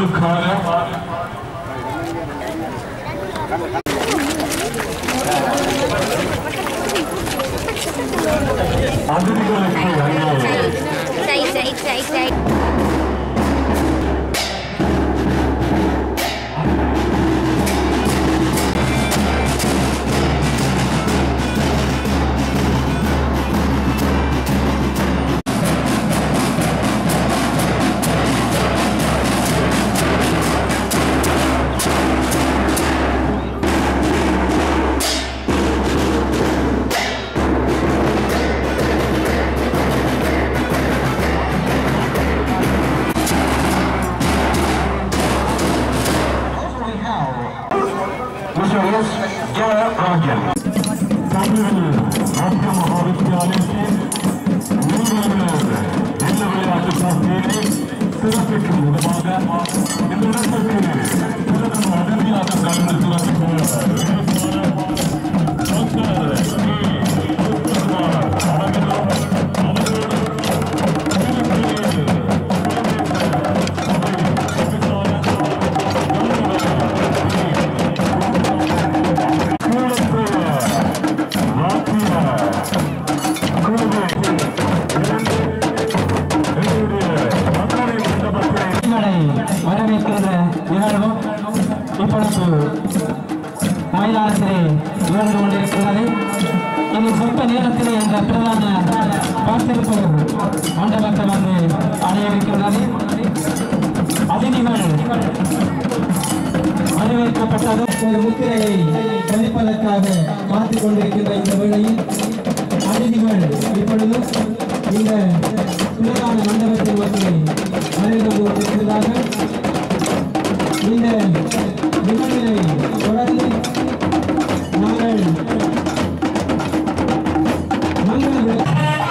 உங்களுக்கான அதிதிகளுக்கு அங்கே Side, side, side, side. Mr. S. Jayarajan. தமிழில் மத்திய மகாவித்யாலயத்தில் நீங்களும் இந்த விளையாட்டு போட்டியை சிறப்பிக்கும் விதமாக இந்த இடத்திற்கு சிறப்பு அதிதியாக கலந்து சிறப்பிக்கும் டாக்டர் கே. முத்துக்குமார் அவர்களும் அவரோடு உங்களை வரவேற்கின்ற நிகழ்வு இப்பொழுது மைதானத்திலே நிகழ்ந்து கொண்டிருக்கிறது இனி சொற்ப நேரத்திலே இந்த பிரதான காத்திருப்பு மண்டபத்தை வந்து அடையிருக்கின்றது அதிதிகள் வரவேற்கப்பட்டது ஒரு முத்திரையை பதிப்பதற்காக காத்துக் கொண்டிருக்கின்ற இந்த வேளையில் அதிதிகள் இப்பொழுது இந்த பிரதான மண்டபத்தில் வந்து வருகை கொண்டிருக்கிறார்கள் இந்த நிகழ்வினை தொடர்ந்து நாங்கள் மங்கள விழா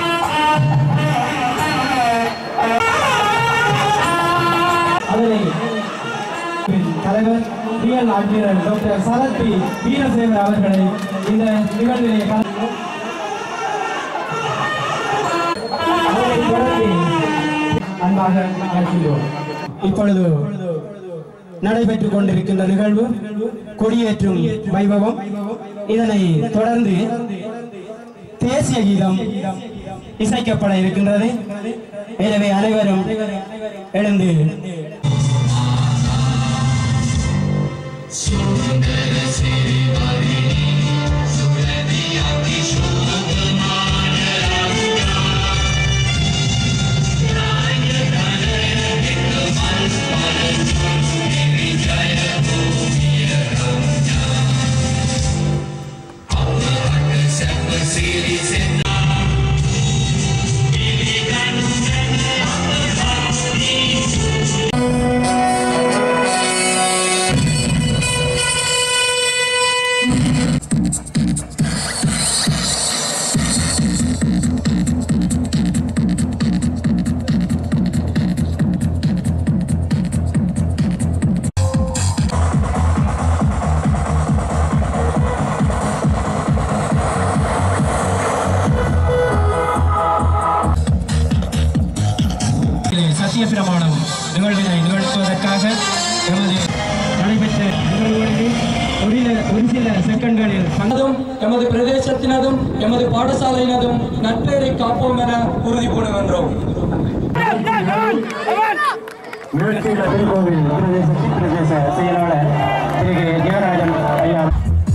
அதனை தலைவர் பிஎல் ஆட்சியர் டாக்டர் சரத் பி வீரசேகர் அவர்களை இந்த நிகழ்விலே கலந்து அதனைத் தொடர்ந்து அன்பாக அழைக்கின்றோம் இப்பொழுது நடைபெற்றுக் கொண்டிருக்கின்ற நிகழ்வு கொடியேற்றும் வைபவம் இதனை தொடர்ந்து தேசிய கீதம் இசைக்கப்பட இருக்கின்றது எனவே அனைவரும் எழுந்து சத்திய பிரமாணம் நிகழ்வினை நிகழ்த்துவதற்காக எமது நடைபெற்ற நிகழ்வுகளில் ஒரு சில- ஒரு சில செகண்ட்களில் தனதும் எமது பிரதேசத்தினதும் எமது பாடசாலையினதும் நட்பெயரை காப்போம் என உறுதி பூணுகின்றோம் மேற்குள்ள திருக்கோவில் பிரதேச பிரதேச செயலாளர் திரு கே. ஜெயராஜன் ஐயா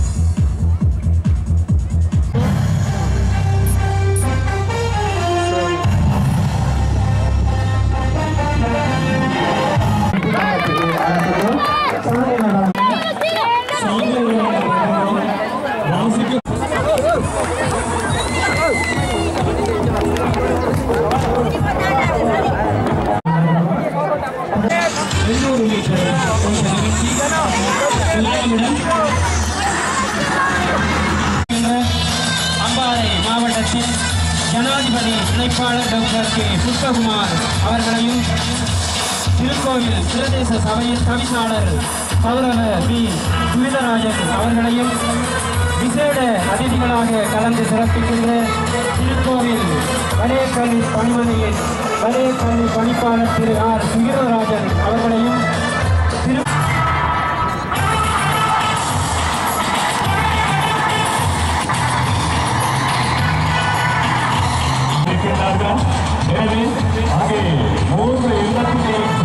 எண்ணூறு மீட்டர் ஓட்ட நிகழ்ச்சி இலக்கிடம் அம்பாறை மாவட்டத்தின் ஜனாதிபதி இணைப்பாளர் டாக்டர் கே புஷ்பகுமார் அவர்களையும் திருக்கோவில் பிரதேச சபையின் தவிசாளர் கௌரவ பி சுமிதராஜன் அவர்களையும் விசேட அதிதிகளாக கலந்து சிறப்பிக்கின்ற திருக்கோவில் வலய கல்வி பணிமனையின் வலய கல்வி பணிப்பாளர் திரு ஆர் சுகிரராஜன் அவர்களையும் அங்கே மூன்று இல்லத்திலே